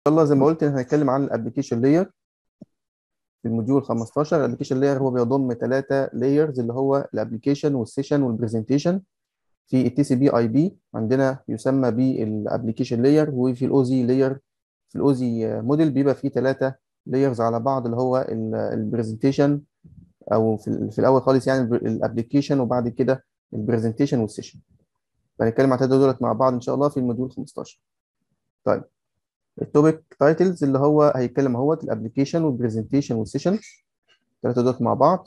الله زي ما قلت هنتكلم عن الابلكيشن لاير في الموديول 15 الابلكيشن لاير هو بيضم ثلاثه لايرز اللي هو الابلكيشن والسيشن والبرزنتيشن في التي سي بي اي بي عندنا يسمى بالابلكيشن لاير وفي الاو زي لاير في الاو زي موديل بيبقى فيه ثلاثه لايرز على بعض اللي هو البرزنتيشن او في, في الاول خالص يعني الابلكيشن وبعد كده البرزنتيشن والسيشن فهنتكلم عن الثلاثه دولت مع بعض ان شاء الله في الموديول 15 طيب التوبيك تايتلز اللي هو هيتكلم اهوت الابلكيشن والبرزنتيشن والسيشن الثلاثه دول مع بعض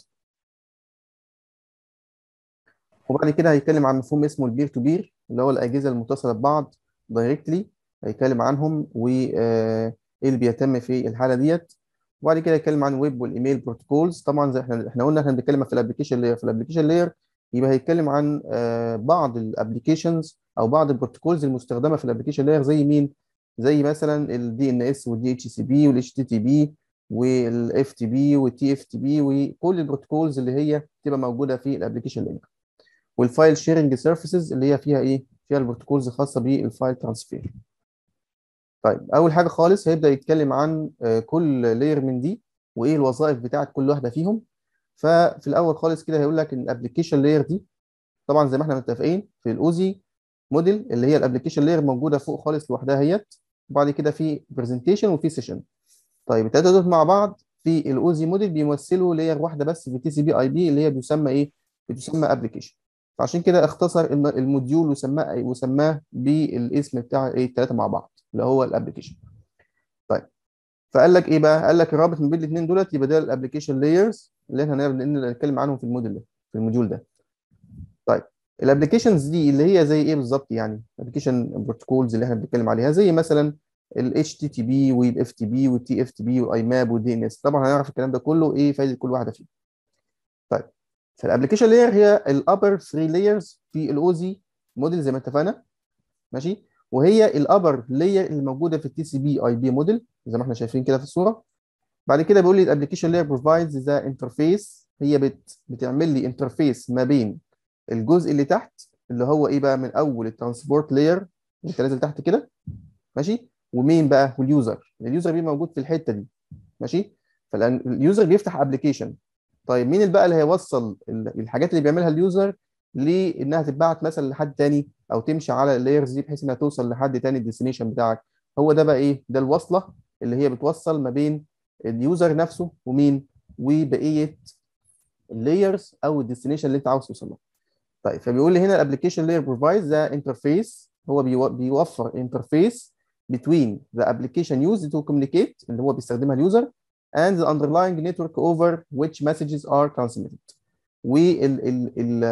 وبعد كده هيتكلم عن مفهوم اسمه البير تو بير اللي هو الاجهزه المتصله ببعض دايركتلي هيتكلم عنهم وايه اللي بيتم في الحاله ديت وبعد كده هيتكلم عن ويب والايميل بروتوكولز طبعا زي احنا احنا قلنا احنا بنتكلم في الابلكيشن لاير في الابلكيشن لاير يبقى هيتكلم عن بعض الابلكيشنز او بعض البروتوكولز المستخدمه في الابلكيشن لاير زي مين زي مثلا الدي ان اس والدي اتش سي بي والاتش تي تي بي والاف تي بي والتي اف تي بي وكل البروتوكولز اللي هي بتبقى موجوده في الابلكيشن لاير والفايل شيرنج سيرفيسز اللي هي فيها ايه فيها البروتوكولز الخاصه بالفايل ترانسفير طيب اول حاجه خالص هيبدا يتكلم عن كل لاير من دي وايه الوظائف بتاعت كل واحده فيهم ففي الاول خالص كده هيقول لك ان الابلكيشن لاير دي طبعا زي ما احنا متفقين في الاوزي موديل اللي هي الابلكيشن لاير موجوده فوق خالص لوحدها اهيت وبعد كده في برزنتيشن وفي سيشن طيب الثلاثه دول مع بعض في الاوزي موديل بيمثلوا لاير واحده بس في تي سي بي اي بي اللي هي بيسمى ايه بتسمى ابلكيشن فعشان كده اختصر الموديول وسماه وسماه بالاسم بتاع ايه الثلاثه مع بعض اللي هو الابلكيشن طيب فقال لك ايه بقى قال لك الرابط ما بين الاثنين دولت يبقى ده الابلكيشن لايرز اللي احنا هنتكلم عنهم في الموديل ده في الموديول ده طيب الابلكيشنز دي اللي هي زي ايه بالظبط يعني ابلكيشن بروتوكولز اللي احنا بنتكلم عليها زي مثلا ال HTTP وال FTP وال TFTP والاي ماب والدي ان اس طبعا هنعرف الكلام ده كله ايه فايده كل واحده فيهم طيب فالابلكيشن لاير هي الابر 3 لايرز في الاوزي موديل زي ما اتفقنا ماشي وهي الابر لاير اللي موجوده في التي سي بي اي بي موديل زي ما احنا شايفين كده في الصوره بعد كده بيقول لي الابلكيشن لاير بروفايدز ذا انترفيس هي بت بتعمل لي انترفيس ما بين الجزء اللي تحت اللي هو ايه بقى من اول الترانسبورت لاير انت نازل تحت كده ماشي ومين بقى واليوزر اليوزر بيبقى موجود في الحته دي ماشي فاليوزر بيفتح ابلكيشن طيب مين اللي بقى اللي هيوصل الحاجات اللي بيعملها اليوزر لانها تتبعت مثلا لحد تاني او تمشي على اللايرز دي بحيث انها توصل لحد تاني الديستنيشن بتاعك هو ده بقى ايه ده الوصله اللي هي بتوصل ما بين اليوزر نفسه ومين وبقيه اللايرز او الديستنيشن اللي انت عاوز توصل له طيب فبيقول لي هنا الابلكيشن لاير بروفايدز ذا انترفيس هو بيوفر انترفيس between the application used to communicate اللي هو بيستخدمها اليوزر and the underlying network over which messages are transmitted وال ال ال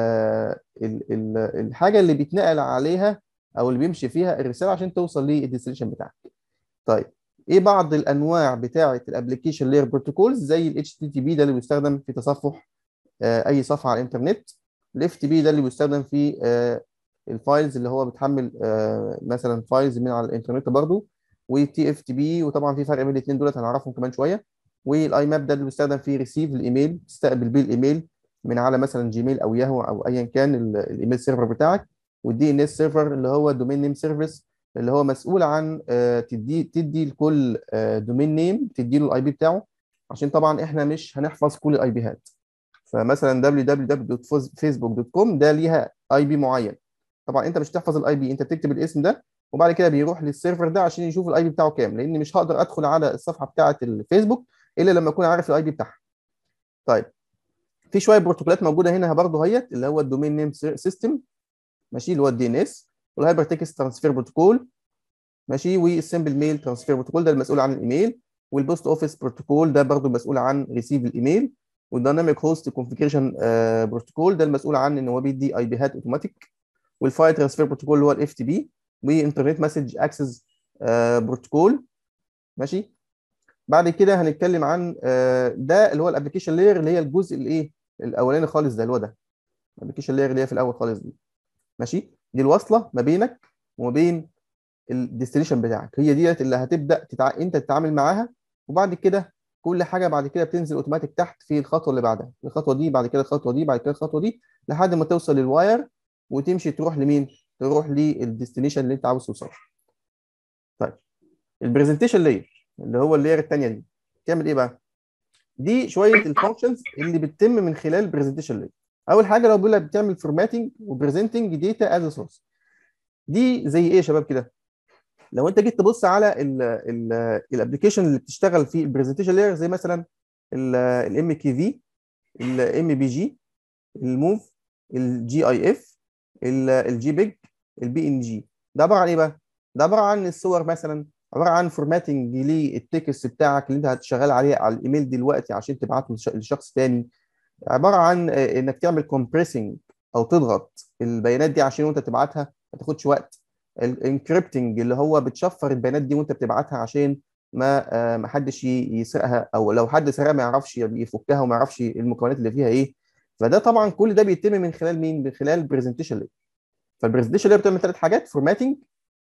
ال ال الحاجه اللي بيتنقل عليها او اللي بيمشي فيها الرساله عشان توصل للديستنيشن بتاعك طيب ايه بعض الانواع بتاعه الابلكيشن لاير بروتوكولز زي ال HTTP ده اللي بيستخدم في تصفح اي صفحه على الانترنت الاف تي بي ده اللي بيستخدم في الفايلز اللي هو بتحمل مثلا فايلز من على الانترنت برضو والتي اف تي بي وطبعا في فرق بين الاثنين دولت هنعرفهم كمان شويه والاي ماب ده اللي بيستخدم فيه ريسيف الايميل تستقبل بيه الايميل من على مثلا جيميل او ياهو او ايا كان الايميل سيرفر بتاعك والدي ان اس سيرفر اللي هو دومين نيم سيرفيس اللي هو مسؤول عن تدي تدي لكل دومين نيم تدي له الاي بي بتاعه عشان طبعا احنا مش هنحفظ كل الاي بيهات فمثلا www.facebook.com ده ليها اي بي معين طبعا انت مش هتحفظ الاي بي انت بتكتب الاسم ده وبعد كده بيروح للسيرفر ده عشان يشوف الاي بي بتاعه كام لان مش هقدر ادخل على الصفحه بتاعه الفيسبوك الا لما اكون عارف الاي بي بتاعها طيب في شويه بروتوكولات موجوده هنا برضه اهيت اللي هو الدومين نيم سيستم ماشي اللي هو الدي ان اس والهايبر تكست ترانسفير بروتوكول ماشي والسمبل ميل ترانسفير بروتوكول ده المسؤول عن الايميل والبوست اوفيس بروتوكول ده برضه مسؤول عن ريسيف الايميل والديناميك هوست كونفيجريشن بروتوكول ده المسؤول عن ان هو بيدي اي بيهات اوتوماتيك والفايل ترانسفير بروتوكول اللي هو الاف تي بي وانترنت مسج اكسس بروتوكول ماشي بعد كده هنتكلم عن ده اللي هو الابلكيشن لاير اللي هي الجزء الايه الاولاني خالص ده اللي هو ده الابلكيشن لاير اللي هي في الاول خالص دي ماشي دي الوصله ما بينك وما بين الديستنيشن بتاعك هي ديت اللي هتبدا تتع... انت تتعامل معاها وبعد كده كل حاجه بعد كده بتنزل اوتوماتيك تحت في الخطوه اللي بعدها الخطوه دي بعد كده الخطوه دي بعد كده الخطوه دي لحد ما توصل للواير وتمشي تروح لمين تروح للديستنيشن اللي انت عاوز توصل طيب البرزنتيشن لاير اللي هو اللاير الثانيه دي بتعمل ايه بقى دي شويه الفانكشنز اللي بتتم من خلال البرزنتيشن لاير اول حاجه لو بيقول لك بتعمل فورماتنج وبرزنتنج داتا از سورس دي زي ايه يا شباب كده لو انت جيت تبص على الابلكيشن اللي بتشتغل في البرزنتيشن لاير زي مثلا الام كي في الام بي جي الموف الجي اي اف الجي بيج البي ان جي ده عباره عن ايه بقى؟ ده عباره عن الصور مثلا عباره عن فورماتنج للتكست بتاعك اللي انت هتشغل عليه على الايميل دلوقتي عشان تبعته لشخص تاني عباره عن انك تعمل كومبريسنج او تضغط البيانات دي عشان وانت تبعتها ما تاخدش وقت الانكريبتنج اللي هو بتشفر البيانات دي وانت بتبعتها عشان ما ما حدش يسرقها او لو حد سرقها ما يعرفش يفكها وما يعرفش المكونات اللي فيها ايه فده طبعا كل ده بيتم من خلال مين؟ من خلال البرزنتيشن لاير فالبرزنتيشن لاير بتعمل ثلاث حاجات فورماتنج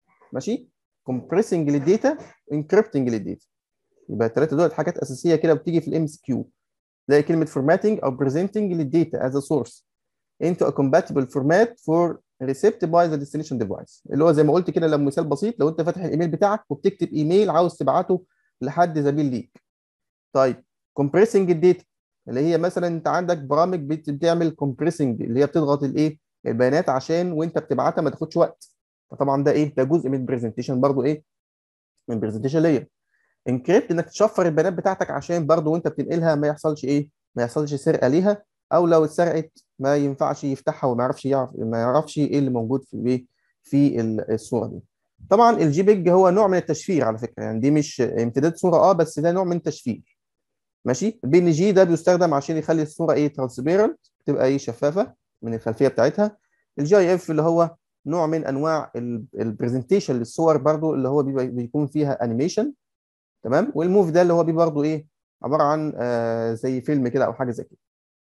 ماشي كومبريسنج للداتا انكريبتنج للداتا يبقى الثلاثه دول حاجات اساسيه كده بتيجي في الام اس كيو تلاقي كلمه فورماتنج او بريزنتنج للداتا از ا سورس into a compatible format for received by the destination device اللي هو زي ما قلت كده لو مثال بسيط لو انت فاتح الايميل بتاعك وبتكتب ايميل عاوز تبعته لحد زميل ليك طيب compressing الداتا اللي هي مثلا انت عندك برامج بتعمل compressing اللي هي بتضغط الايه البيانات عشان وانت بتبعتها ما تاخدش وقت فطبعا ده ايه ده جزء من البرزنتيشن برضو ايه من البرزنتيشن لاير انكريبت انك تشفر البيانات بتاعتك عشان برضو وانت بتنقلها ما يحصلش ايه ما يحصلش سرقه ليها او لو اتسرقت ما ينفعش يفتحها وما يعرفش يعرف ما يعرفش ايه اللي موجود في ايه في الصوره دي طبعا الجي بيج هو نوع من التشفير على فكره يعني دي مش امتداد صوره اه بس ده نوع من التشفير ماشي البي ان جي ده بيستخدم عشان يخلي الصوره ايه ترانسبيرنت تبقى ايه شفافه من الخلفيه بتاعتها الجي اي اف اللي هو نوع من انواع البرزنتيشن للصور برضو اللي هو بيكون فيها انيميشن تمام والموف ده اللي هو بيبقى برضو ايه عباره عن آه زي فيلم كده او حاجه زي كده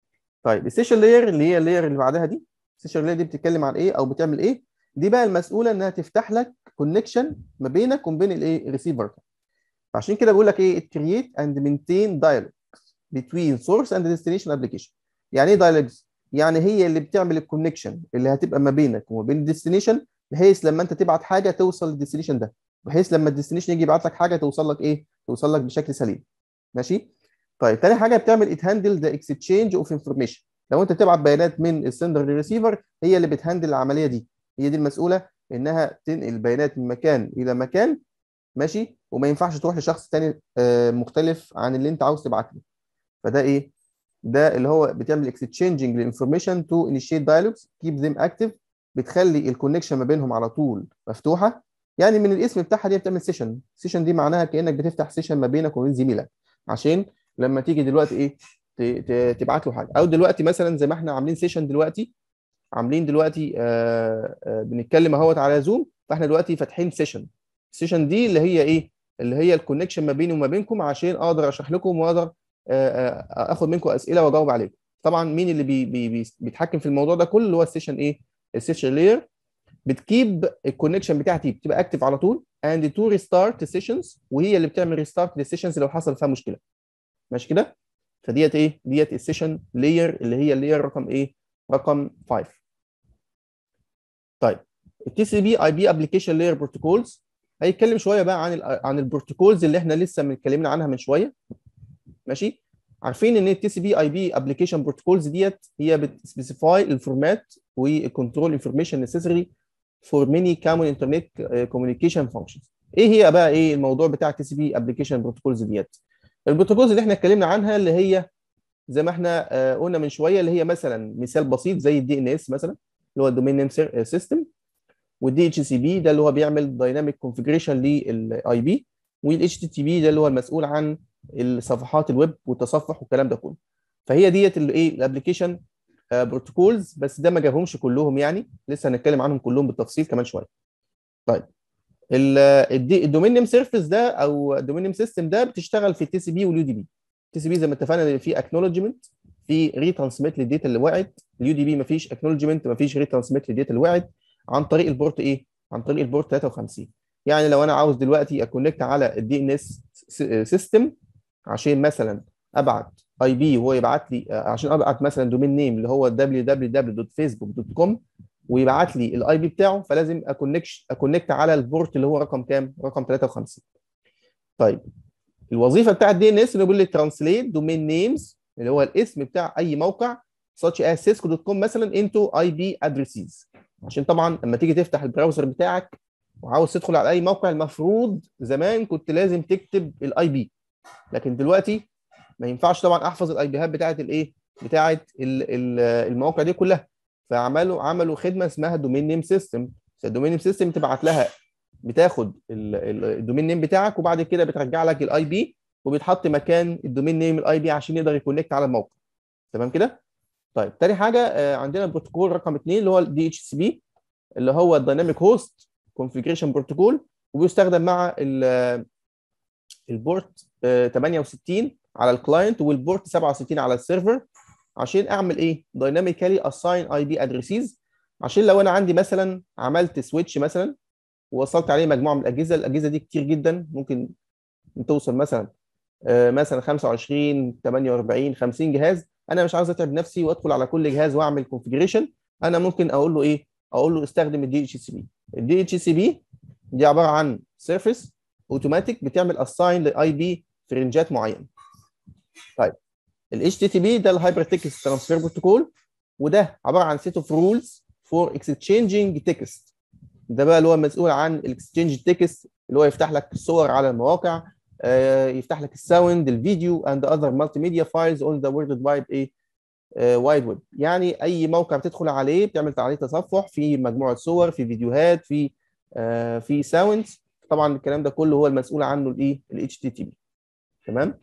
طيب السيشن لاير اللي هي اللاير اللي بعدها دي السيشن لاير دي بتتكلم عن ايه او بتعمل ايه دي بقى المسؤوله انها تفتح لك كونكشن ما بينك وما بين الايه الريسيفر عشان كده بقول لك ايه create and maintain dialogue between source and destination application يعني ايه dialogues يعني هي اللي بتعمل الكونكشن اللي هتبقى ما بينك وما بين الديستنيشن بحيث لما انت تبعت حاجه توصل للديستنيشن ده بحيث لما الديستنيشن يجي يبعت لك حاجه توصل لك ايه توصل لك بشكل سليم ماشي طيب تاني حاجه بتعمل ات هاندل ذا اكسشينج اوف انفورميشن لو انت تبعت بيانات من السندر للريسيفر هي اللي بتهندل العمليه دي هي دي المسؤوله انها تنقل بيانات من مكان الى مكان ماشي وما ينفعش تروح لشخص تاني مختلف عن اللي انت عاوز تبعت له فده ايه ده اللي هو بتعمل اكسشينجنج للانفورميشن تو انيشيت دايلوجز كيب ذيم اكتف بتخلي الكونكشن ما بينهم على طول مفتوحه يعني من الاسم بتاعها دي بتعمل سيشن سيشن دي معناها كانك بتفتح سيشن ما بينك وبين زميلك عشان لما تيجي دلوقتي ايه تبعت له حاجه او دلوقتي مثلا زي ما احنا عاملين سيشن دلوقتي عاملين دلوقتي آآ آآ بنتكلم اهوت على زوم فاحنا دلوقتي فاتحين سيشن السيشن دي اللي هي ايه اللي هي الكونكشن ما بيني وما بينكم عشان اقدر اشرح لكم واقدر اخد منكم اسئله واجاوب عليكم طبعا مين اللي بي بي بيتحكم في الموضوع ده كله اللي هو السيشن ايه السيشن لاير بتكيب الكونكشن بتاعتي بتبقى اكتف على طول اند تو ريستارت السيشنز وهي اللي بتعمل ريستارت للسيشنز لو حصل فيها مشكله ماشي كده فديت ايه ديت السيشن لاير اللي هي اللاير رقم ايه رقم 5 طيب التي سي بي اي بي ابلكيشن لاير بروتوكولز هيتكلم شويه بقى عن ال عن البروتوكولز اللي احنا لسه متكلمين عنها من شويه ماشي عارفين ان التي سي بي اي بي ابلكيشن بروتوكولز ديت هي بتسبيسيفاي الفورمات والكنترول انفورميشن نيسيسري فور ميني كومن انترنت كوميونيكيشن فانكشنز ايه هي بقى ايه الموضوع بتاع التي سي بي ابلكيشن بروتوكولز ديت البروتوكولز اللي احنا اتكلمنا عنها اللي هي زي ما احنا قلنا من شويه اللي هي مثلا مثال بسيط زي الدي ان اس مثلا اللي هو الدومين نيم سيستم والدي اتش سي بي ده اللي هو بيعمل دايناميك كونفجريشن للاي بي والاتش تي تي بي ده اللي هو المسؤول عن الصفحات الويب والتصفح والكلام ده كله فهي ديت اللي ايه الابلكيشن بروتوكولز بس ده ما جابهمش كلهم يعني لسه هنتكلم عنهم كلهم بالتفصيل كمان شويه طيب الدومين نيم سيرفيس ده او الدومين نيم سيستم ده بتشتغل في التي سي بي واليو دي بي التي سي بي زي ما اتفقنا في اكنولجمنت في ريترانسميت للداتا اللي وقعت اليو دي بي ما فيش اكنولجمنت ما فيش ريترانسميت للداتا اللي وقعت عن طريق البورت ايه عن طريق البورت 53 يعني لو انا عاوز دلوقتي اكونكت على الدي ان اس سيستم عشان مثلا ابعت اي بي وهو يبعت لي عشان ابعت مثلا دومين نيم اللي هو www.facebook.com ويبعت لي الاي بي بتاعه فلازم اكونكت اكونكت على البورت اللي هو رقم كام؟ رقم 53 طيب الوظيفه بتاعت دي ان اس انه بيقول لي ترانسليت دومين نيمز اللي هو الاسم بتاع اي موقع such as cisco.com مثلا into IP addresses عشان طبعا لما تيجي تفتح البراوزر بتاعك وعاوز تدخل على اي موقع المفروض زمان كنت لازم تكتب الاي بي لكن دلوقتي ما ينفعش طبعا احفظ الاي بيهات بتاعت الايه بتاعت المواقع دي كلها فعملوا عملوا خدمه اسمها دومين نيم سيستم الدومين نيم سيستم تبعت لها بتاخد الدومين نيم بتاعك وبعد كده بترجع لك الاي بي وبيتحط مكان الدومين نيم الاي بي عشان يقدر يكونكت على الموقع تمام كده طيب تاني حاجه عندنا البروتوكول رقم اثنين اللي هو الدي اتش سي بي اللي هو الدايناميك هوست كونفيجريشن بروتوكول وبيستخدم مع البورت 68 على الكلاينت والبورت 67 على السيرفر عشان اعمل ايه دايناميكالي اساين اي بي ادريسيز عشان لو انا عندي مثلا عملت سويتش مثلا ووصلت عليه مجموعه من الاجهزه الاجهزه دي كتير جدا ممكن توصل مثلا مثلا 25 48 50 جهاز انا مش عاوز اتعب نفسي وادخل على كل جهاز واعمل كونفيجريشن انا ممكن اقول له ايه اقول له استخدم الدي اتش سي بي الدي اتش سي بي دي عباره عن سيرفيس اوتوماتيك بتعمل اساين لاي بي في رينجات معينه طيب الاتش تي تي بي ده الهايبر تكست ترانسفير بروتوكول وده عباره عن سيت اوف رولز فور اكستشينجينج تكست ده بقى اللي هو مسؤول عن الاكستشينج تكست اللي هو يفتح لك الصور على المواقع يفتح لك الساوند الفيديو اند اذر مالتي ميديا فايلز اون ذا وورلد وايد ايه وايد ويب يعني اي موقع بتدخل عليه بتعمل عليه تصفح في مجموعه صور في فيديوهات في آه في ساوندز طبعا الكلام ده كله هو المسؤول عنه الايه الاتش تي تي بي تمام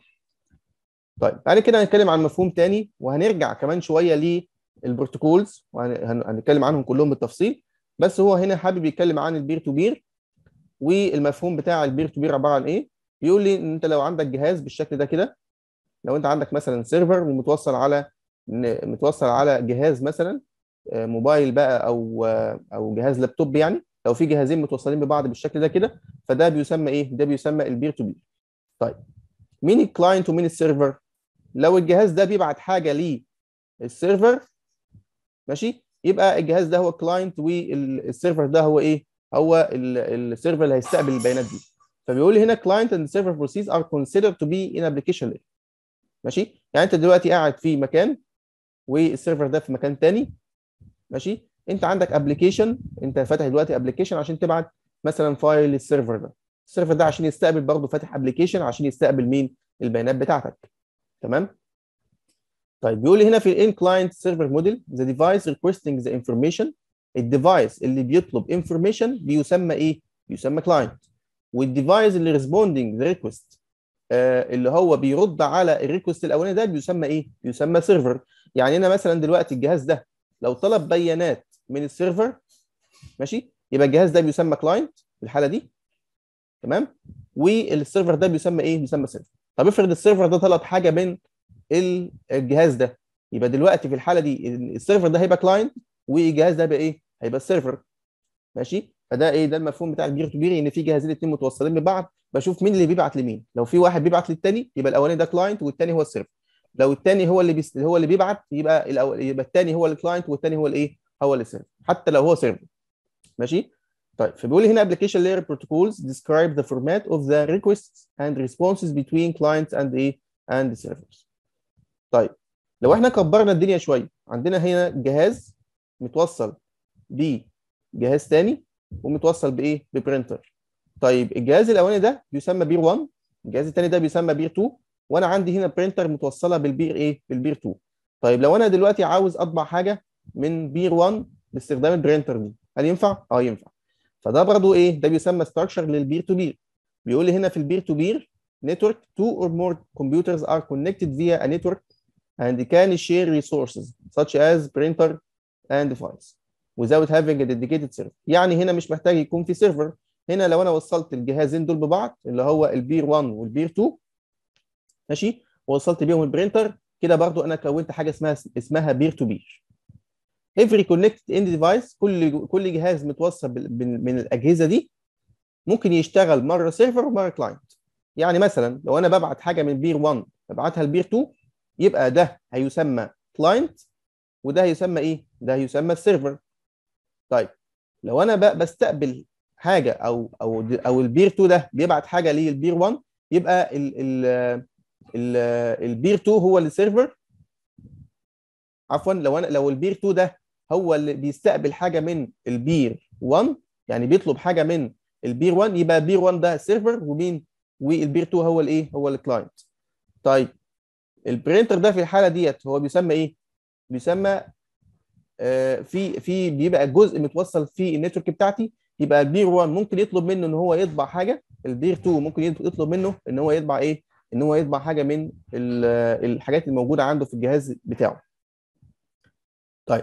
طيب تعالى كده هنتكلم عن مفهوم تاني وهنرجع كمان شويه للبروتوكولز وهنتكلم عنهم كلهم بالتفصيل بس هو هنا حابب يتكلم عن البير تو بير والمفهوم بتاع البير تو بير عباره عن ايه بيقول لي ان انت لو عندك جهاز بالشكل ده كده لو انت عندك مثلا سيرفر ومتوصل على متوصل على جهاز مثلا موبايل بقى او او جهاز لابتوب يعني لو في جهازين متوصلين ببعض بالشكل ده كده فده بيسمى ايه ده بيسمى البير تو بير طيب مين الكلاينت ومين السيرفر لو الجهاز ده بيبعت حاجه للسيرفر ماشي يبقى الجهاز ده هو كلاينت والسيرفر ده هو ايه هو السيرفر اللي هيستقبل البيانات دي فبيقول لي هنا client and server processes are considered to be in application layer ماشي يعني انت دلوقتي قاعد في مكان والسيرفر ده في مكان تاني ماشي انت عندك ابلكيشن انت فاتح دلوقتي ابلكيشن عشان تبعت مثلا فايل للسيرفر ده السيرفر ده عشان يستقبل برضه فاتح ابلكيشن عشان يستقبل مين البيانات بتاعتك تمام طيب بيقول لي هنا في الان كلاينت سيرفر موديل the device requesting the information الديفايس اللي بيطلب انفورميشن بيسمى ايه بيسمى كلاينت والديفايس اللي ريسبوندنج ذا ريكوست اللي هو بيرد على الريكوست الاولاني ده بيسمى ايه بيسمى سيرفر يعني انا مثلا دلوقتي الجهاز ده لو طلب بيانات من السيرفر ماشي يبقى الجهاز ده بيسمى كلاينت في الحاله دي تمام والسيرفر ده بيسمى ايه بيسمى سيرفر طب افرض السيرفر ده طلب حاجه من الجهاز ده يبقى دلوقتي في الحاله دي السيرفر ده هيبقى كلاينت والجهاز ده هيبقى ايه هيبقى السيرفر ماشي فده ايه ده المفهوم بتاع البير تو بير ان في جهازين الاثنين متوصلين ببعض بشوف مين اللي بيبعت لمين لو في واحد بيبعت للتاني يبقى الاولاني ده كلاينت والتاني هو السيرفر لو التاني هو اللي بيس... هو اللي بيبعت يبقى الأول... يبقى التاني هو الكلاينت والتاني هو الايه هو السيرفر حتى لو هو سيرفر ماشي طيب فبيقول لي هنا application layer protocols describe the format of the requests and responses between clients and ايه and servers طيب لو احنا كبرنا الدنيا شويه عندنا هنا جهاز متوصل بجهاز تاني ومتوصل بايه ببرينتر طيب الجهاز الاولاني ده بيسمى بير 1 الجهاز الثاني ده بيسمى بير 2 وانا عندي هنا برينتر متوصله بالبير ايه بالبير 2 طيب لو انا دلوقتي عاوز اطبع حاجه من بير 1 باستخدام البرينتر دي هل ينفع اه ينفع فده برضو ايه ده بيسمى ستراكشر للبير تو بير بيقول لي هنا في البير تو بير network two or more computers are connected via a network and can share resources such as printer and files without having a dedicated server يعني هنا مش محتاج يكون في سيرفر هنا لو انا وصلت الجهازين دول ببعض اللي هو البير 1 والبير 2 ماشي ووصلت بيهم البرينتر كده برضو انا كونت حاجه اسمها اسمها بير تو بير every connected end device كل كل جهاز متوصل من الاجهزه دي ممكن يشتغل مره سيرفر ومره كلاينت يعني مثلا لو انا ببعت حاجه من بير 1 ببعتها لبير 2 يبقى ده هيسمى كلاينت وده هيسمى ايه ده هيسمى السيرفر طيب لو انا بستقبل حاجه او او او البير 2 ده بيبعت حاجه للبير 1 يبقى ال ال ال البير 2 هو السيرفر عفوا لو انا لو البير 2 ده هو اللي بيستقبل حاجه من البير 1 يعني بيطلب حاجه من البير 1 يبقى البير 1 ده السيرفر ومين والبير 2 هو الايه هو الكلاينت طيب البرينتر ده في الحاله ديت هو بيسمى ايه بيسمى آه في في بيبقى جزء متوصل في النتورك بتاعتي يبقى البير 1 ممكن يطلب منه ان هو يطبع حاجه البير 2 ممكن يطلب منه ان هو يطبع ايه ان هو يطبع حاجه من الحاجات الموجوده عنده في الجهاز بتاعه طيب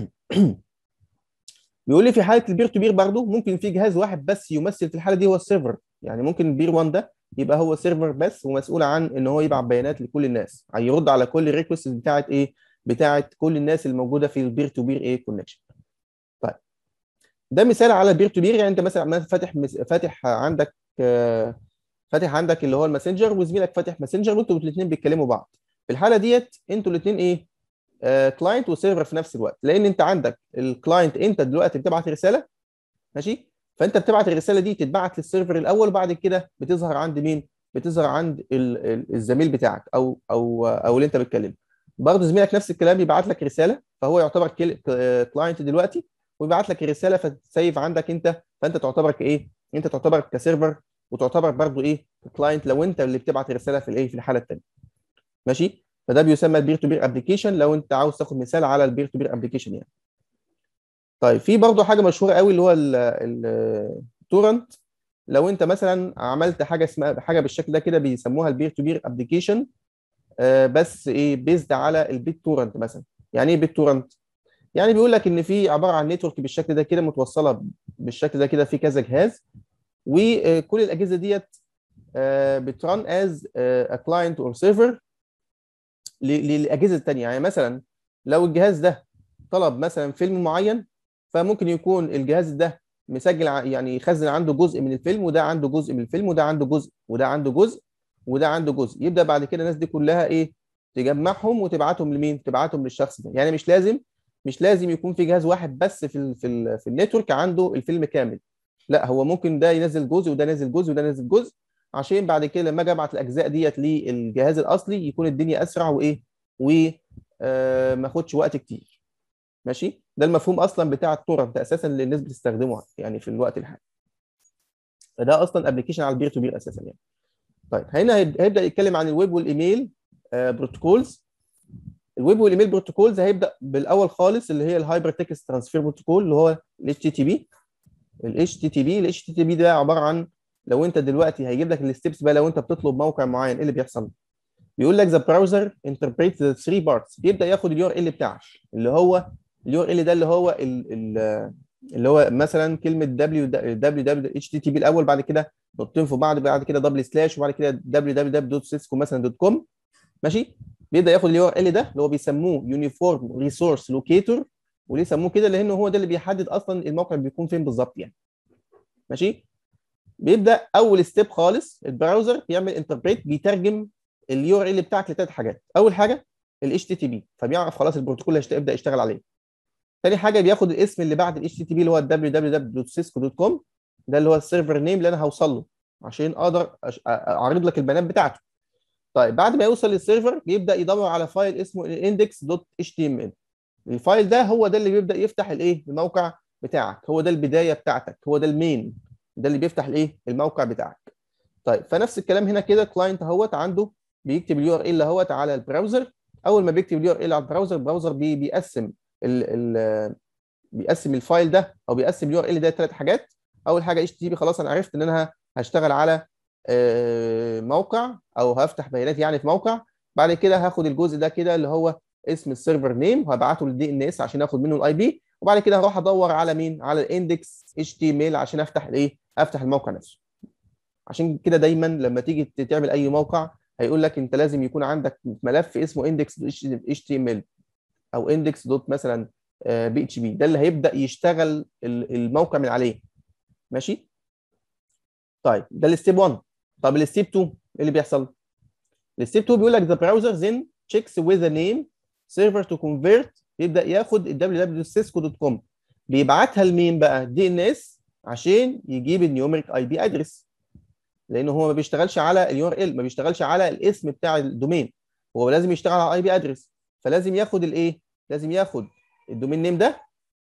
بيقول لي في حاله البير تو بير برضه ممكن في جهاز واحد بس يمثل في الحاله دي هو السيرفر يعني ممكن البير 1 ده يبقى هو سيرفر بس ومسؤول عن ان هو يبعت بيانات لكل الناس هيرد على كل الريكوست بتاعت ايه بتاعت كل الناس الموجوده في البير تو بير ايه كونكشن طيب ده مثال على البير تو بير يعني انت مثلا فاتح فاتح عندك فاتح عندك اللي هو الماسنجر وزميلك فاتح ماسنجر وانتوا الاثنين بيتكلموا بعض في الحاله ديت انتوا الاثنين ايه كلاينت وسيرفر في نفس الوقت لان انت عندك الكلاينت انت دلوقتي بتبعت رساله ماشي فانت بتبعت الرساله دي تتبعت للسيرفر الاول وبعد كده بتظهر عند مين بتظهر عند الزميل بتاعك او او او اللي انت بتكلمه برضه زميلك نفس الكلام يبعت لك رساله فهو يعتبر كلاينت دلوقتي ويبعت لك الرساله فتسيف عندك انت فانت تعتبر كايه انت تعتبر كسيرفر وتعتبر برضه ايه كلاينت لو انت اللي بتبعت الرساله في الايه في الحاله الثانيه ماشي فده بيسمى البير تو بير ابلكيشن لو انت عاوز تاخد مثال على البير تو بير ابلكيشن يعني طيب في برضه حاجه مشهوره قوي اللي هو التورنت لو انت مثلا عملت حاجه اسمها حاجه بالشكل ده كده بيسموها البير تو بير ابلكيشن بس ايه بيزد على البيت تورنت مثلا يعني ايه بيت تورنت يعني بيقول لك ان في عباره عن نتورك بالشكل ده كده متوصله بالشكل ده كده في كذا جهاز وكل الاجهزه ديت بتران از كلاينت اور سيرفر للاجهزه الثانيه يعني مثلا لو الجهاز ده طلب مثلا فيلم معين فممكن يكون الجهاز ده مسجل يعني يخزن عنده جزء من الفيلم وده عنده جزء من الفيلم وده عنده جزء وده عنده جزء وده عنده جزء يبدا بعد كده الناس دي كلها ايه تجمعهم وتبعتهم لمين تبعتهم للشخص ده يعني مش لازم مش لازم يكون في جهاز واحد بس في ال في ال في النتورك عنده الفيلم كامل لا هو ممكن ده ينزل جزء وده ينزل جزء وده ينزل جزء عشان بعد كده لما اجي ابعت الاجزاء ديت للجهاز الاصلي يكون الدنيا اسرع وايه و آه ما اخدش وقت كتير ماشي ده المفهوم اصلا بتاع التورنت اساسا اللي الناس بتستخدمه يعني في الوقت الحالي فده اصلا ابلكيشن على البير تو بير اساسا يعني طيب هنا هيبدا يتكلم عن الويب والايميل آه بروتوكولز الويب والايميل بروتوكولز هيبدا بالاول خالص اللي هي الهايبر تكست ترانسفير بروتوكول اللي هو الاتش تي تي بي الاتش تي تي بي الاتش تي تي بي ده عباره عن لو انت دلوقتي هيجيب لك الستبس بقى لو انت بتطلب موقع معين ايه اللي بيحصل؟ بيقول لك ذا براوزر انتربريت ذا 3 بارتس بيبدا ياخد اليو ار ال بتاعك اللي هو اليو ار ال ده اللي هو ال ال اللي هو مثلا كلمه دبليو دبليو دبليو اتش تي تي بي الاول بعد كده نقطتين في بعض بعد كده دبل سلاش وبعد كده دبليو دبليو دبليو دوت سيسكو مثلا دوت كوم ماشي بيبدا ياخد اليو ار ال ده اللي هو بيسموه يونيفورم ريسورس لوكيتور وليه سموه كده لانه هو ده اللي بيحدد اصلا الموقع بيكون فين بالظبط يعني ماشي بيبدا اول ستيب خالص البراوزر بيعمل انتربريت بيترجم اليو ار ال بتاعك لثلاث حاجات اول حاجه الاتش تي تي بي فبيعرف خلاص البروتوكول اللي هيبدا يشتغل عليه تاني حاجه بياخد الاسم اللي بعد الاتش تي تي بي اللي هو www.cisco.com ده اللي هو السيرفر نيم اللي انا هوصل له عشان اقدر اعرض لك البيانات بتاعته طيب بعد ما يوصل للسيرفر بيبدا يدور على فايل اسمه index.html الفايل ده هو ده اللي بيبدا يفتح الايه الموقع بتاعك هو ده البدايه بتاعتك هو ده المين ده اللي بيفتح الايه الموقع بتاعك طيب فنفس الكلام هنا كده كلاينت اهوت عنده بيكتب اليو ار ال اهوت على البراوزر اول ما بيكتب اليو ار ال على البراوزر البراوزر بي بيقسم ال ال بيقسم الفايل ده او بيقسم اليو ار ال ده ثلاث حاجات اول حاجه اتش تي بي خلاص انا عرفت ان انا هشتغل على موقع او هفتح بيانات يعني في موقع بعد كده هاخد الجزء ده كده اللي هو اسم السيرفر نيم وهبعته للدي ان اس عشان اخد منه الاي بي وبعد كده هروح ادور على مين على الاندكس اتش تي ام ال عشان افتح الايه افتح الموقع نفسه عشان كده دايما لما تيجي تعمل اي موقع هيقول لك انت لازم يكون عندك ملف اسمه اندكس اتش تي ام ال او اندكس دوت مثلا بي اتش بي ده اللي هيبدا يشتغل الموقع من عليه ماشي طيب ده الستيب 1 طب الستيب 2 ايه اللي بيحصل الستيب 2 بيقول لك the browser then checks with the name server to convert يبدا ياخد ال www.cisco.com بيبعتها لمين بقى دي ان اس عشان يجيب النيوميريك اي بي ادرس لان هو ما بيشتغلش على اليو ار ال ما بيشتغلش على الاسم بتاع الدومين هو لازم يشتغل على اي بي ادرس فلازم ياخد الايه لازم ياخد الدومين نيم ده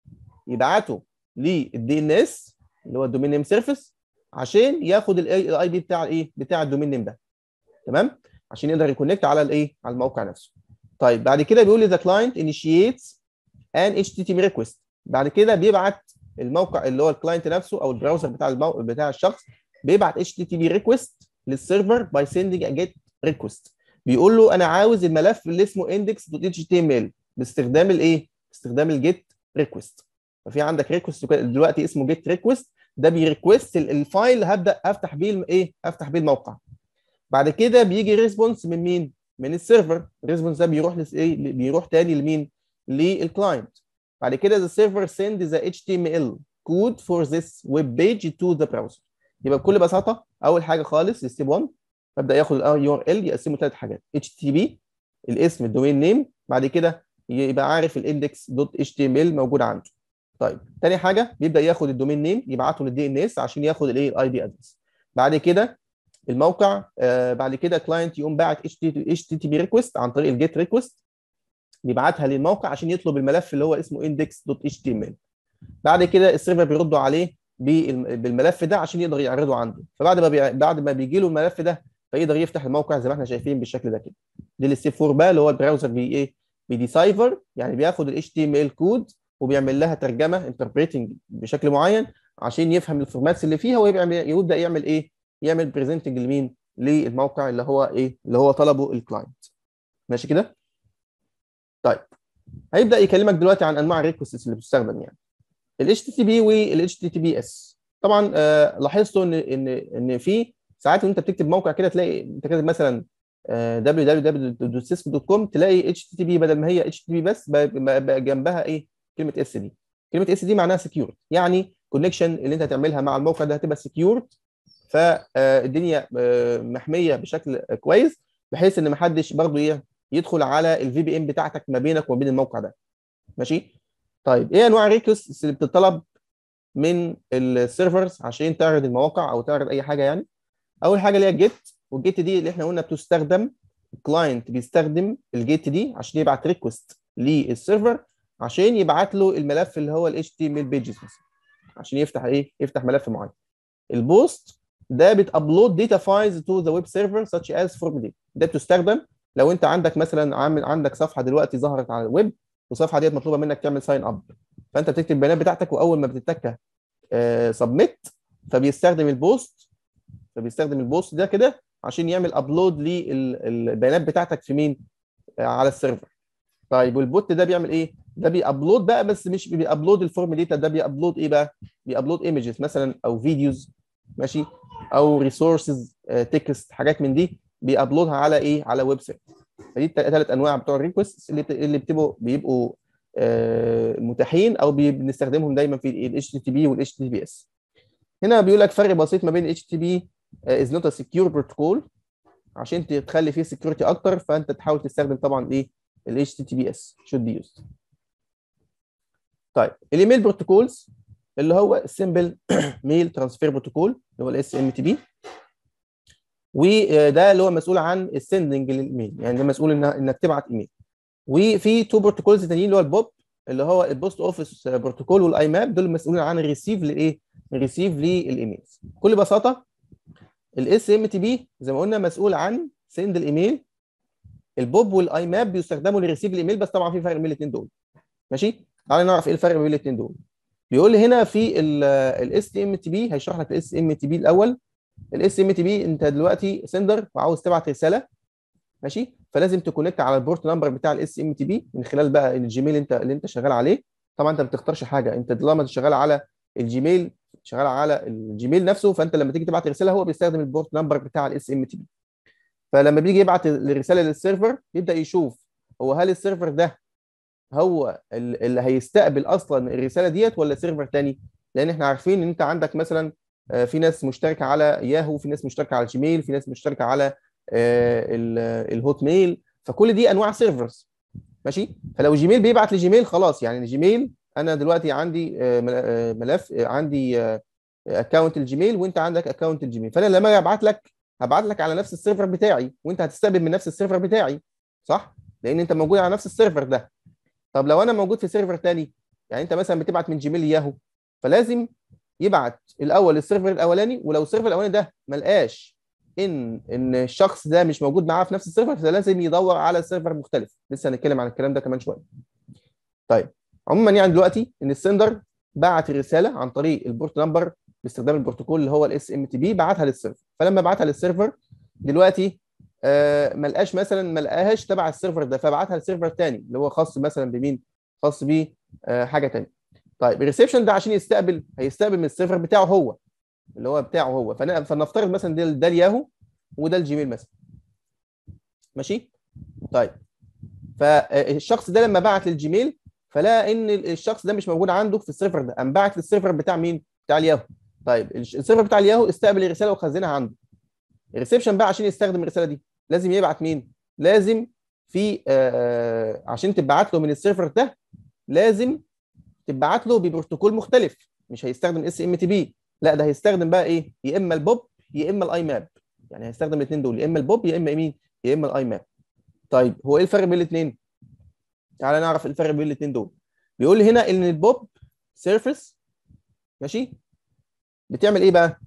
يبعته للدي ان اس اللي هو الدومين نيم سيرفيس عشان ياخد الاي بي بتاع الايه بتاع الدومين نيم ده تمام عشان يقدر يكونكت على الايه على الموقع نفسه طيب بعد كده بيقول لي ذا كلاينت انيشيتس ان اتش تي تي بي ريكويست بعد كده بيبعت الموقع اللي هو الكلاينت نفسه او البراوزر بتاع المو... بتاع الشخص بيبعت اتش تي تي بي ريكويست للسيرفر باي سيندنج ا جيت ريكويست بيقول له انا عاوز الملف اللي اسمه index.html باستخدام الايه باستخدام الجيت ريكويست ففي عندك ريكويست دلوقتي اسمه جيت ريكويست ده بيريكويست الفايل هبدا افتح بيه ايه افتح بيه الموقع بعد كده بيجي ريسبونس من مين من السيرفر الريسبونس ده بيروح لس ايه بيروح تاني لمين للكلاينت بعد كده the server send the HTML code for this web page to the browser يبقى بكل بساطه اول حاجه خالص ستيب 1 ببدا ياخد اليو ار ال يقسمه ثلاث حاجات HTTP الاسم الدومين نيم بعد كده يبقى عارف الاندكس دوت اتش تي ام ال موجود عنده طيب تاني حاجه بيبدا ياخد الدومين نيم يبعته للدي ان اس عشان ياخد الايه الاي بي ادرس بعد كده الموقع آه بعد كده كلاينت يقوم باعت اتش تي تي بي ريكويست عن طريق الجيت ريكويست بيبعتها للموقع عشان يطلب الملف اللي هو اسمه index.html بعد كده السيرفر بيردوا عليه بالملف ده عشان يقدر يعرضه عنده فبعد ما بي... بعد ما بيجي له الملف ده فيقدر يفتح الموقع زي ما احنا شايفين بالشكل ده كده دي الستيب 4 بقى اللي هو البراوزر بي ايه بيديسايفر يعني بياخد ال HTML كود وبيعمل لها ترجمه انتربريتنج بشكل معين عشان يفهم الفورماتس اللي فيها ويبدا يعمل ايه يعمل بريزنتنج لمين للموقع اللي هو ايه اللي هو طلبه الكلاينت ماشي كده طيب هيبدا يكلمك دلوقتي عن انواع الريكوستس اللي بتستخدم يعني ال HTTP وال HTTPS طبعا آه لاحظتوا ان ان ان في ساعات وانت بتكتب موقع كده تلاقي انت كاتب مثلا آه www.cisco.com تلاقي HTTP بدل ما هي HTTP بس بقى جنبها ايه كلمه اس دي كلمه اس دي معناها سكيور يعني كونكشن اللي انت هتعملها مع الموقع ده هتبقى سكيورد فالدنيا محميه بشكل كويس بحيث ان ما حدش برضه يدخل على الفي بي ان بتاعتك ما بينك وما بين الموقع ده ماشي طيب ايه انواع الريكوست اللي بتطلب من السيرفرز عشان تعرض المواقع او تعرض اي حاجه يعني اول حاجه اللي هي الجيت والجيت دي اللي احنا قلنا بتستخدم الكلاينت بيستخدم الجيت دي عشان يبعت ريكوست للسيرفر عشان يبعت له الملف اللي هو ال HTML pages مثلا عشان يفتح ايه يفتح ملف معين البوست ده بتابلود داتا فايلز تو ذا ويب سيرفر such as form data ده بتستخدم لو انت عندك مثلا عامل عندك صفحه دلوقتي ظهرت على الويب والصفحه ديت مطلوبه منك تعمل ساين اب فانت بتكتب البيانات بتاعتك واول ما بتتك سبميت فبيستخدم البوست فبيستخدم البوست ده كده عشان يعمل ابلود للبيانات بتاعتك في مين على السيرفر طيب والبوت ده بيعمل ايه ده بيابلود بقى بس مش بيابلود الفورم داتا ده بيابلود ايه بقى بيابلود ايمجز مثلا او فيديوز ماشي او ريسورسز تكست حاجات من دي بيابلودها على ايه على ويب سايت فدي ثلاث انواع بتوع الريكوست اللي اللي بتبقوا بيبقوا آه متاحين او بنستخدمهم دايما في ال HTTP وال HTTPS هنا بيقول لك فرق بسيط ما بين HTTP از نوت ا سكيور بروتوكول عشان تخلي فيه سكيورتي اكتر فانت تحاول تستخدم طبعا ايه ال HTTPS should be used طيب الايميل بروتوكولز اللي هو السمبل ميل ترانسفير بروتوكول اللي هو الاس ام تي بي وده اللي هو مسؤول عن السندنج للايميل يعني ده مسؤول إن انك تبعت ايميل وفي تو بروتوكولز تانيين اللي هو البوب اللي هو البوست اوفيس بروتوكول والاي ماب دول مسؤولين عن الريسيف لايه الريسيف للايميلز بكل بساطه الاس ام تي بي زي ما قلنا مسؤول عن سند الايميل البوب والاي ماب بيستخدموا لريسيف الايميل بس طبعا في فرق بين الاثنين دول ماشي تعالى نعرف ايه الفرق بين الاثنين دول بيقول لي هنا في الاس تي ام تي بي هيشرح لك الاس ام تي بي الاول الاس ام تي بي انت دلوقتي سندر وعاوز تبعت رساله ماشي فلازم تكونكت على البورت نمبر بتاع الاس ام تي بي من خلال بقى الجيميل انت اللي انت شغال عليه طبعا انت ما بتختارش حاجه انت طالما انت شغال على الجيميل شغال على الجيميل نفسه فانت لما تيجي تبعت رساله هو بيستخدم البورت نمبر بتاع الاس ام تي بي فلما بيجي يبعت الرساله للسيرفر يبدا يشوف هو هل السيرفر ده هو اللي هيستقبل اصلا الرساله ديت ولا سيرفر تاني لان احنا عارفين ان انت عندك مثلا في ناس مشتركه على ياهو في ناس مشتركه على جيميل في ناس مشتركه على الهوت ميل فكل دي انواع سيرفرز ماشي فلو جيميل بيبعت لجيميل خلاص يعني جيميل انا دلوقتي عندي ملف عندي اكونت الجيميل وانت عندك اكونت الجيميل فانا لما اجي ابعت لك هبعت لك على نفس السيرفر بتاعي وانت هتستقبل من نفس السيرفر بتاعي صح لان انت موجود على نفس السيرفر ده طب لو انا موجود في سيرفر تاني يعني انت مثلا بتبعت من جيميل ياهو فلازم يبعت الاول السيرفر الاولاني ولو السيرفر الاولاني ده ما لقاش ان ان الشخص ده مش موجود معاه في نفس السيرفر فلازم يدور على سيرفر مختلف لسه هنتكلم عن الكلام ده كمان شويه طيب عموما يعني دلوقتي ان السندر بعت الرساله عن طريق البورت نمبر باستخدام البروتوكول اللي هو الاس ام تي بي بعتها للسيرفر فلما بعتها للسيرفر دلوقتي آه ما لقاش مثلا ما لقاهاش تبع السيرفر ده فبعتها لسيرفر تاني اللي هو خاص مثلا بمين خاص بيه آه حاجه ثانيه طيب الريسبشن ده عشان يستقبل هيستقبل من السيرفر بتاعه هو اللي هو بتاعه هو فنفترض مثلا ده, ده الياهو وده الجيميل مثلا ماشي طيب فالشخص ده لما بعت للجيميل فلقى ان الشخص ده مش موجود عنده في السيرفر ده قام بعت للسيرفر بتاع مين بتاع الياهو طيب السيرفر بتاع الياهو استقبل الرساله وخزنها عنده الريسبشن بقى عشان يستخدم الرساله دي لازم يبعت مين لازم في آه عشان تبعت له من السيرفر ده لازم تبعت له ببروتوكول مختلف مش هيستخدم اس ام تي بي لا ده هيستخدم بقى ايه يا اما البوب يا اما الاي ماب يعني هيستخدم الاثنين دول يا اما البوب يا اما مين يا اما الاي ماب طيب هو ايه الفرق بين الاثنين تعالى نعرف الفرق بين الاثنين دول بيقول لي هنا ان البوب سيرفيس ماشي بتعمل ايه بقى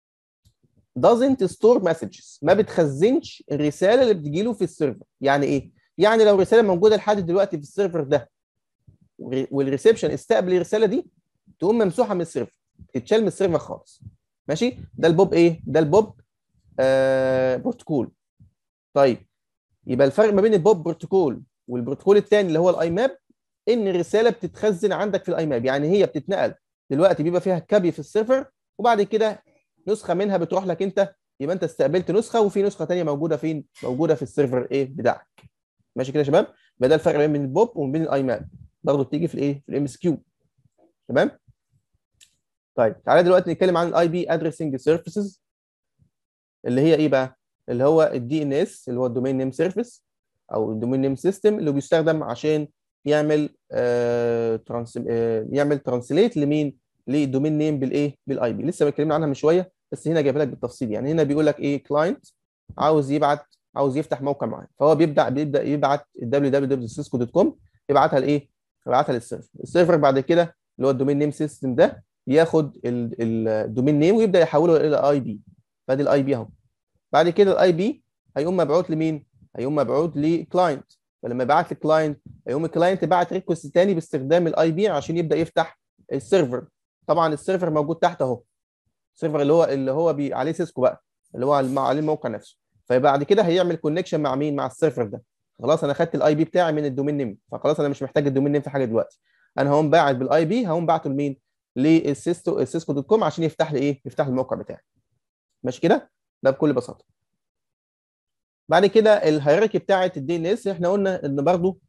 doesn't store messages ما بتخزنش الرساله اللي بتجي له في السيرفر يعني ايه يعني لو رساله موجوده لحد دلوقتي في السيرفر ده والريسبشن استقبل الرساله دي تقوم ممسوحه من السيرفر تتشال من السيرفر خالص ماشي ده البوب ايه ده البوب آه بروتوكول طيب يبقى الفرق ما بين البوب بروتوكول والبروتوكول الثاني اللي هو الاي ماب ان الرساله بتتخزن عندك في الاي ماب يعني هي بتتنقل دلوقتي بيبقى فيها كابي في السيرفر وبعد كده نسخه منها بتروح لك انت يبقى انت استقبلت نسخه وفي نسخه ثانيه موجوده فين موجوده في السيرفر ايه بتاعك ماشي كده يا شباب يبقى ده الفرق بين البوب وبين الاي ماب برضه بتيجي في الايه في الام اس كيو تمام طيب تعالى دلوقتي نتكلم عن الاي بي ادريسنج سيرفيسز اللي هي ايه بقى اللي هو الدي ان اس اللي هو الدومين نيم سيرفيس او الدومين نيم سيستم اللي بيستخدم عشان يعمل آه ترانس آه يعمل ترانسليت لمين للدومين نيم بالايه بالاي بي لسه اتكلمنا عنها من شويه بس هنا جايبها لك بالتفصيل يعني هنا بيقول لك ايه كلاينت عاوز يبعت عاوز يفتح موقع معين فهو بيبدا بيبدا يبعت www.cisco.com يبعتها لايه يبعتها للسيرفر السيرفر بعد كده اللي هو الدومين نيم سيستم ده ياخد الدومين نيم ويبدا يحوله الى اي بي فادي الاي بي اهو بعد كده الاي بي هيقوم مبعوث لمين هيقوم مبعوث لكلاينت فلما يبعت لكلاينت هيقوم الكلاينت بعت ريكوست تاني باستخدام الاي بي عشان يبدا يفتح السيرفر طبعا السيرفر موجود تحت اهو السيرفر اللي هو اللي هو بي عليه سيسكو بقى اللي هو عليه الموقع نفسه فبعد كده هيعمل كونكشن مع مين مع السيرفر ده خلاص انا خدت الاي بي بتاعي من الدومين نيم فخلاص انا مش محتاج الدومين نيم في حاجه دلوقتي انا هقوم باعت بالاي بي هقوم باعته لمين للسيسكو السيسكو دوت كوم عشان يفتح لي ايه يفتح لي الموقع بتاعي ماشي كده ده بكل بساطه بعد كده الهيراركي بتاعه الدي ان اس احنا قلنا ان برضو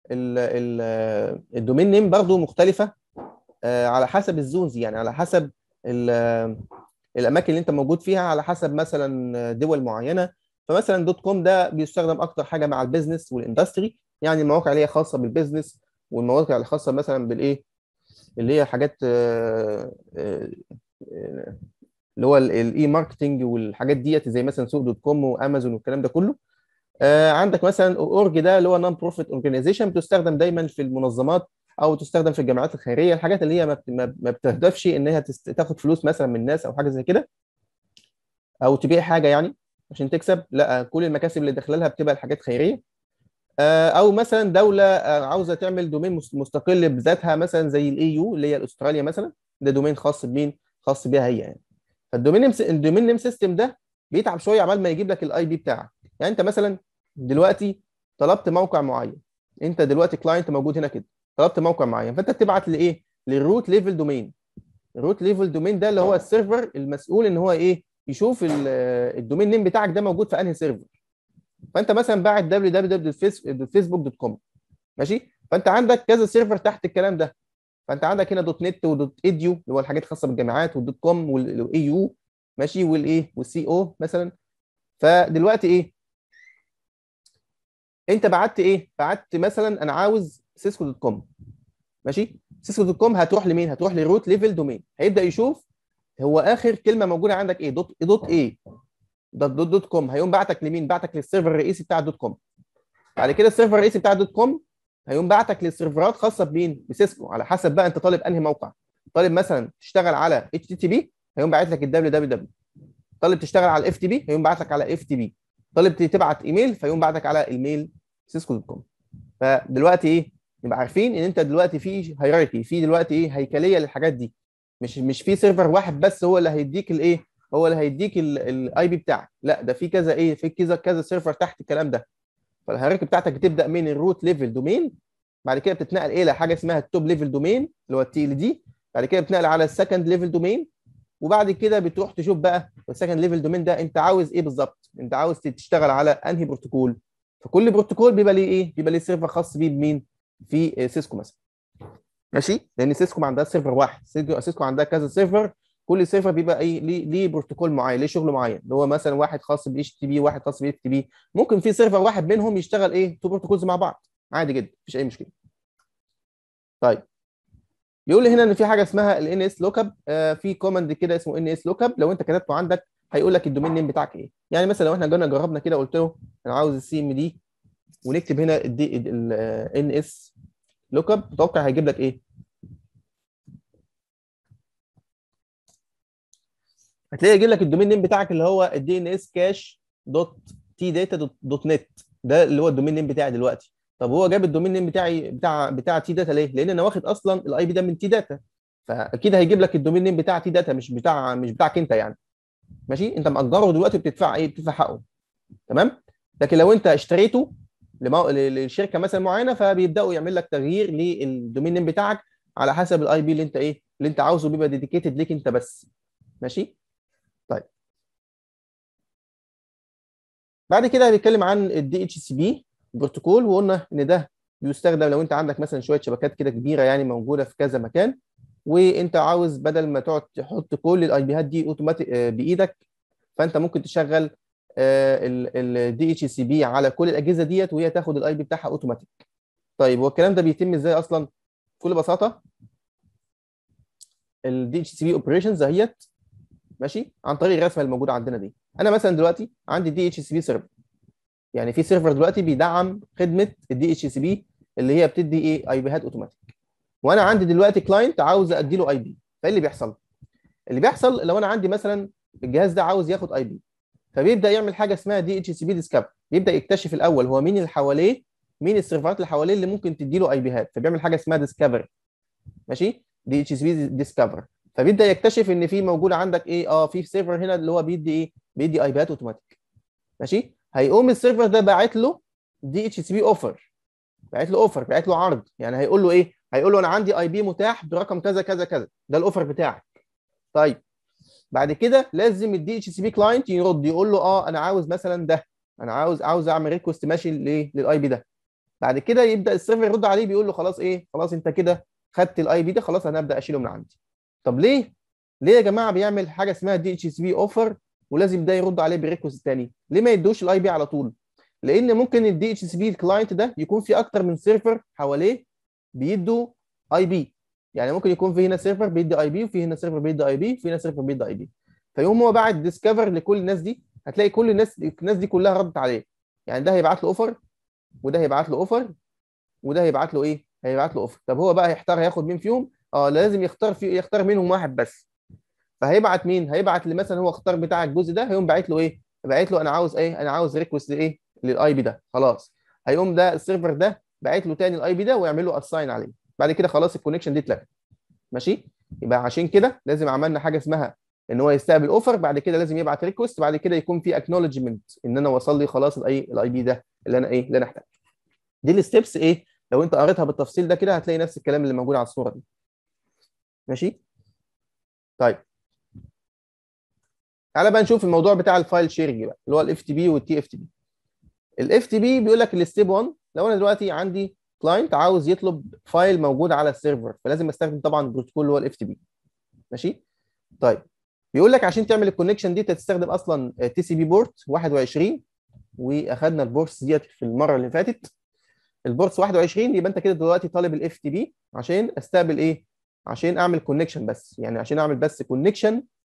الدومين نيم برضو مختلفه على حسب الزونز يعني على حسب الاماكن اللي انت موجود فيها على حسب مثلا دول معينه فمثلا دوت كوم ده بيستخدم اكتر حاجه مع البيزنس والاندستري يعني المواقع اللي هي خاصه بالبيزنس والمواقع اللي خاصه مثلا بالايه اللي هي حاجات اللي هو الاي ماركتنج والحاجات ديت زي مثلا سوق دوت كوم وامازون والكلام ده كله عندك مثلا اورج ده اللي هو نون بروفيت اورجانيزيشن بتستخدم دايما في المنظمات او تستخدم في الجامعات الخيريه الحاجات اللي هي ما بتهدفش ان هي تاخد فلوس مثلا من الناس او حاجه زي كده او تبيع حاجه يعني عشان تكسب لا كل المكاسب اللي داخله لها بتبقى الحاجات خيريه او مثلا دوله عاوزه تعمل دومين مستقل بذاتها مثلا زي الاي يو اللي هي استراليا مثلا ده دومين خاص بمين خاص بيها هي يعني فالدومين الدومين نيم سيستم ده بيتعب شويه عبال ما يجيب لك الاي بي بتاعك يعني انت مثلا دلوقتي طلبت موقع معين انت دلوقتي كلاينت موجود هنا كده طلبت موقع معين فانت بتبعت لايه للروت ليفل دومين الروت ليفل دومين ده اللي هو السيرفر المسؤول ان هو ايه يشوف الدومين نيم بتاعك ده موجود في انهي سيرفر فانت مثلا باعت www.facebook.com ماشي فانت عندك كذا سيرفر تحت الكلام ده فانت عندك هنا دوت نت ودوت ايديو اللي هو الحاجات الخاصه بالجامعات والدوت كوم والاي يو ماشي والايه والسي او مثلا فدلوقتي ايه انت بعت ايه بعت مثلا انا عاوز سيسكو دوت كوم ماشي سيسكو دوت كوم هتروح لمين هتروح لروت ليفل دومين هيبدا يشوف هو اخر كلمه موجوده عندك ايه دوت دوت ايه دوت دوت, دوت كوم هيقوم بعتك لمين بعتك للسيرفر الرئيسي بتاع دوت كوم بعد كده السيرفر الرئيسي بتاع دوت كوم هيقوم بعتك للسيرفرات خاصه بمين بسيسكو على حسب بقى انت طالب انهي موقع طالب مثلا تشتغل على اتش تي تي بي هيقوم باعت لك الدبليو دبليو دبليو طالب تشتغل على الاف تي بي هيقوم باعت لك على اف تي بي طالب تبعت ايميل فيقوم باعتك على الميل سيسكو دوت كوم فدلوقتي ايه نبقى عارفين ان انت دلوقتي في هيراركي في دلوقتي ايه هيكليه للحاجات دي مش مش في سيرفر واحد بس هو اللي هيديك الايه هو اللي هيديك الاي بي بتاعك لا ده في كذا ايه في كذا كذا سيرفر تحت الكلام ده فالهيراركي بتاعتك بتبدا من الروت ليفل دومين بعد كده بتتنقل ايه لحاجه اسمها التوب ليفل دومين اللي هو التي ال دي بعد كده بتنقل على السكند ليفل دومين وبعد كده بتروح تشوف بقى السكند ليفل دومين ده انت عاوز ايه بالظبط انت عاوز تشتغل على انهي بروتوكول فكل بروتوكول بيبقى ليه ايه بيبقى ليه سيرفر خاص بيه بمين في سيسكو مثلا ماشي لان سيسكو ما عندهاش سيرفر واحد سيسكو عندها كذا سيرفر كل سيرفر بيبقى ايه ليه ليه بروتوكول معين ليه شغل معين اللي هو مثلا واحد خاص بالاتش تي بي واحد خاص بالاف تي بي ممكن في سيرفر واحد منهم يشتغل ايه تو بروتوكولز مع بعض عادي جدا مفيش اي مشكله طيب بيقول لي هنا ان في حاجه اسمها الان اس لوك اب في كوماند كده اسمه ان اس لوك اب لو انت كتبته عندك هيقول لك الدومين نيم بتاعك ايه يعني مثلا لو احنا جينا جربنا كده قلت له انا عاوز السي ام دي ونكتب هنا الدي الان اس لوك اب تتوقع هيجيب لك ايه هتلاقي يجيب لك الدومين نيم بتاعك اللي هو الدي ان اس كاش دوت تي داتا دوت نت ده اللي هو الدومين نيم بتاعي دلوقتي طب هو جاب الدومين نيم بتاعي بتاع بتاع تي داتا ليه؟ لان انا واخد اصلا الاي بي ده من تي داتا فاكيد هيجيب لك الدومين نيم بتاع تي داتا مش بتاع مش بتاعك انت يعني ماشي انت مأجره دلوقتي بتدفع ايه؟ بتدفع حقه تمام؟ لكن لو انت اشتريته لمو... لشركه مثلا معينه فبيبداوا يعمل لك تغيير للدومين نيم بتاعك على حسب الاي بي اللي انت ايه؟ اللي انت عاوزه بيبقى ديديكيتد ليك انت بس ماشي؟ طيب بعد كده هنتكلم عن الدي اتش سي بي بروتوكول وقلنا ان ده بيستخدم لو انت عندك مثلا شويه شبكات كده كبيره يعني موجوده في كذا مكان وانت عاوز بدل ما تقعد تحط كل الاي بيهات دي اوتوماتيك بايدك فانت ممكن تشغل الدي اتش سي بي على كل الاجهزه ديت وهي تاخد الاي بي بتاعها اوتوماتيك طيب هو الكلام ده بيتم ازاي اصلا بكل بساطه الدي اتش سي بي اوبريشنز اهيت ماشي عن طريق الرسمه اللي موجوده عندنا دي انا مثلا دلوقتي عندي دي اتش سي بي سيرفر يعني في سيرفر دلوقتي بيدعم خدمه الدي اتش سي بي اللي هي بتدي ايه اي بيهات اوتوماتيك وانا عندي دلوقتي كلاينت عاوز ادي له اي بي فايه اللي بيحصل اللي بيحصل لو انا عندي مثلا الجهاز ده عاوز ياخد اي بي فبيبدا يعمل حاجه اسمها دي اتش سي بي ديسكفر يبدا يكتشف الاول هو مين اللي حواليه مين السيرفرات اللي حواليه اللي ممكن تدي له اي بيهات فبيعمل حاجه اسمها ديسكفر ماشي دي اتش سي بي ديسكفر فبيبدا يكتشف ان في موجود عندك ايه اه في سيرفر هنا اللي هو بيدي ايه بيدي اي بيهات اوتوماتيك ماشي هيقوم السيرفر ده باعت له دي اتش سي بي اوفر باعت له اوفر باعت له عرض يعني هيقول له ايه هيقول له انا عندي اي بي متاح برقم كذا كذا كذا ده الاوفر بتاعك طيب بعد كده لازم الدي اتش سي بي كلاينت يرد يقول له اه انا عاوز مثلا ده انا عاوز عاوز اعمل ريكوست ماشي ليه للاي بي ده بعد كده يبدا السيرفر يرد عليه بيقول له خلاص ايه خلاص انت كده خدت الاي بي ده خلاص انا هبدا اشيله من عندي طب ليه ليه يا جماعه بيعمل حاجه اسمها دي اتش سي بي اوفر ولازم ده يرد عليه بريكوست تاني ليه ما يدوش الاي بي على طول لان ممكن الدي اتش سي بي الكلاينت ده يكون في اكتر من سيرفر حواليه بيدوا اي بي يعني ممكن يكون في هنا سيرفر بيدي اي بي وفي هنا سيرفر بيدي اي بي وفي هنا سيرفر بيدي اي بي فيقوم هو باعت ديسكفر لكل الناس دي هتلاقي كل الناس الناس دي كلها ردت عليه يعني ده هيبعت له اوفر وده هيبعت له اوفر وده هيبعت له ايه هيبعت له اوفر طب هو بقى هيختار هياخد مين فيهم اه لازم يختار في يختار منهم واحد بس فهيبعت مين هيبعت اللي مثلا هو اختار بتاع الجزء ده هيقوم باعت له ايه باعت له انا عاوز ايه انا عاوز ريكوست لايه للاي بي ده خلاص هيقوم ده السيرفر ده باعت له تاني الاي بي ده ويعمل له اساين عليه بعد كده خلاص الكونكشن دي اتلغت ماشي يبقى عشان كده لازم عملنا حاجه اسمها ان هو يستقبل اوفر بعد كده لازم يبعت ريكوست بعد كده يكون في اكنولجمنت ان انا وصل لي خلاص الاي الاي بي ده اللي انا ايه اللي انا احتاجه دي الستبس ايه لو انت قريتها بالتفصيل ده كده هتلاقي نفس الكلام اللي موجود على الصوره دي ماشي طيب تعالى بقى نشوف الموضوع بتاع الفايل شيرنج بقى اللي هو الاف تي بي والتي اف تي بي الاف تي بي بيقول لك الستيب 1 لو انا دلوقتي عندي كلاينت عاوز يطلب فايل موجود على السيرفر فلازم استخدم طبعا البروتوكول اللي هو الاف تي بي ماشي طيب بيقول لك عشان تعمل الكونكشن دي تستخدم اصلا تي سي بي بورت 21 واخدنا البورتس ديت في المره اللي فاتت البورتس 21 يبقى انت كده دلوقتي طالب الاف تي بي عشان استقبل ايه عشان اعمل كونكشن بس يعني عشان اعمل بس كونكشن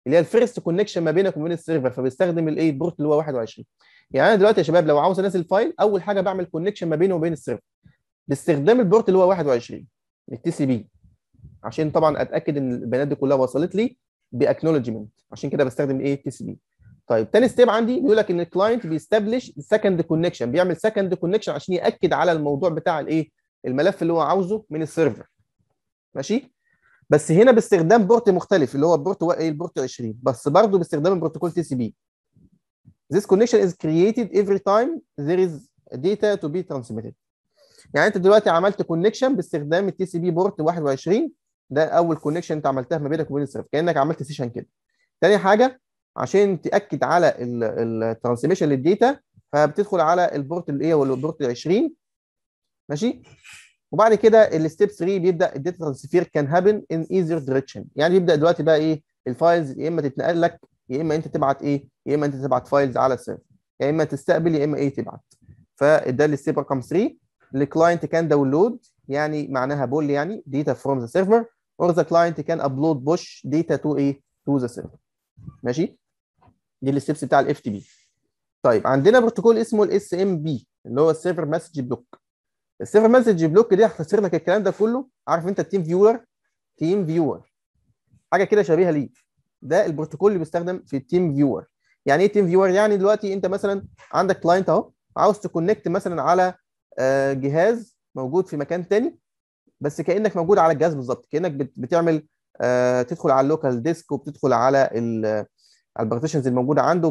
اللي هي الفيرست كونكشن ما بينك وبين السيرفر فبيستخدم الايه البورت اللي هو 21 يعني انا دلوقتي يا شباب لو عاوز انزل فايل اول حاجه بعمل كونكشن ما بينه وبين السيرفر باستخدام البورت اللي هو 21 التي سي بي عشان طبعا اتاكد ان البيانات دي كلها وصلت لي باكنولجمنت عشان كده بستخدم ايه تي سي بي طيب تاني ستيب عندي بيقول لك ان الكلاينت بيستبلش سكند كونكشن بيعمل سكند كونكشن عشان ياكد على الموضوع بتاع الايه الملف اللي هو عاوزه من السيرفر ماشي بس هنا باستخدام بورت مختلف اللي هو بورت ايه البورت 20 بس برضه باستخدام البروتوكول تي سي بي This connection is created every time there is data to be transmitted. يعني انت دلوقتي عملت كونكشن باستخدام التي سي بي بورت 21 ده اول كونكشن انت عملتها ما بينك وبين السيرفر كانك عملت سيشن كده. تاني حاجه عشان تاكد على الترانسميشن للديتا فبتدخل على البورت اللي هو البورت 20 ماشي وبعد كده الستيب 3 بيبدا الداتا ترانسفير كان هابن ان ايزر دايركشن يعني بيبدا دلوقتي بقى ايه الفايلز يا اما تتنقل لك يا اما انت تبعت ايه يا اما انت تبعت فايلز على السيرفر يا اما تستقبل يا اما ايه تبعت فده الستيب رقم 3 الكلاينت كان داونلود يعني معناها بول يعني data from the server or the client can upload push data to ايه to the server ماشي دي الستبس بتاع الاف تي بي طيب عندنا بروتوكول اسمه الاس ام بي اللي هو السيرفر مسج بلوك السيرفر مسج بلوك دي هختصر لك الكلام ده كله عارف انت التيم فيور تيم فيور حاجه كده شبيهه ليه ده البروتوكول اللي بيستخدم في التيم فيور يعني ايه تيم فيور يعني دلوقتي انت مثلا عندك كلاينت اهو عاوز تكونكت مثلا على جهاز موجود في مكان تاني بس كانك موجود على الجهاز بالظبط كانك بتعمل تدخل على اللوكال ديسك وبتدخل على على البارتيشنز الموجوده عنده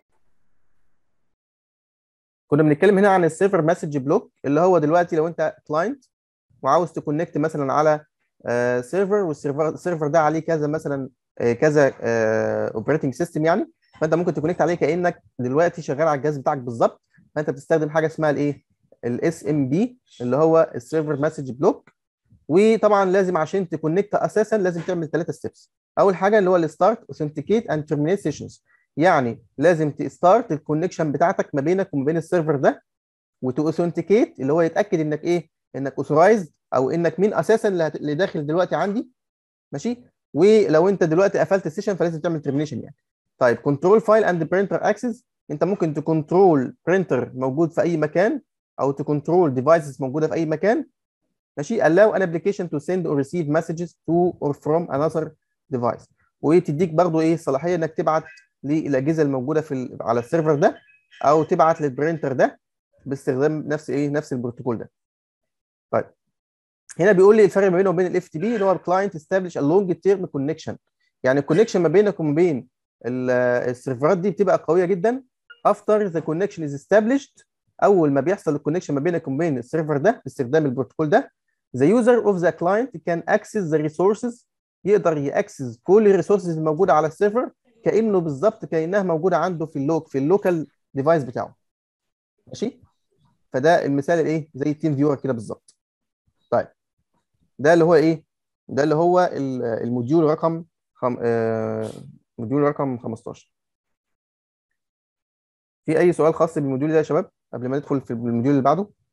كنا بنتكلم هنا عن السيرفر مسج بلوك اللي هو دلوقتي لو انت كلاينت وعاوز تكونكت مثلا على سيرفر والسيرفر السيرفر ده عليه كذا مثلا كذا اوبريتنج سيستم يعني فانت ممكن تكونكت عليه كانك دلوقتي شغال على الجهاز بتاعك بالظبط فانت بتستخدم حاجه اسمها الايه الاس ام بي اللي هو السيرفر مسج بلوك وطبعا لازم عشان تكونكت اساسا لازم تعمل ثلاثه ستيبس اول حاجه اللي هو الستارت اوثنتيكيت اند ترمينيت سيشنز يعني لازم تستارت الكونكشن بتاعتك ما بينك وما بين السيرفر ده وتوثنتيكيت اللي هو يتاكد انك ايه انك اوثرايزد او انك مين اساسا اللي داخل دلوقتي عندي ماشي ولو انت دلوقتي قفلت السيشن فلازم تعمل ترمينيشن يعني طيب كنترول فايل اند برينتر اكسس انت ممكن تكنترول برينتر موجود في اي مكان او تكنترول ديفايسز موجوده في اي مكان ماشي allow an application to send or receive messages to or from another device وتديك برضو ايه صلاحيه انك تبعت للاجهزه الموجوده في على السيرفر ده او تبعت للبرينتر ده باستخدام نفس ايه نفس البروتوكول ده طيب هنا بيقول لي الفرق ما بينه وبين الاف تي بي اللي هو الكلاينت استابليش ا لونج تيرم كونكشن يعني الكونكشن ما بينك وما بين السيرفرات دي بتبقى قويه جدا after the connection is established اول ما بيحصل الكونكشن ما بينك وما بين السيرفر ده باستخدام البروتوكول ده the user of the client can access the resources يقدر ياكسس كل الريسورسز الموجوده على السيرفر كانه بالظبط كانها موجوده عنده في اللوك في اللوكال ديفايس بتاعه ماشي فده المثال الايه زي التيم فيور كده بالظبط طيب ده اللي هو ايه ده اللي هو الموديول رقم خم... آه... موديول رقم 15 في اي سؤال خاص بالموديول ده يا شباب قبل ما ندخل في الموديول اللي بعده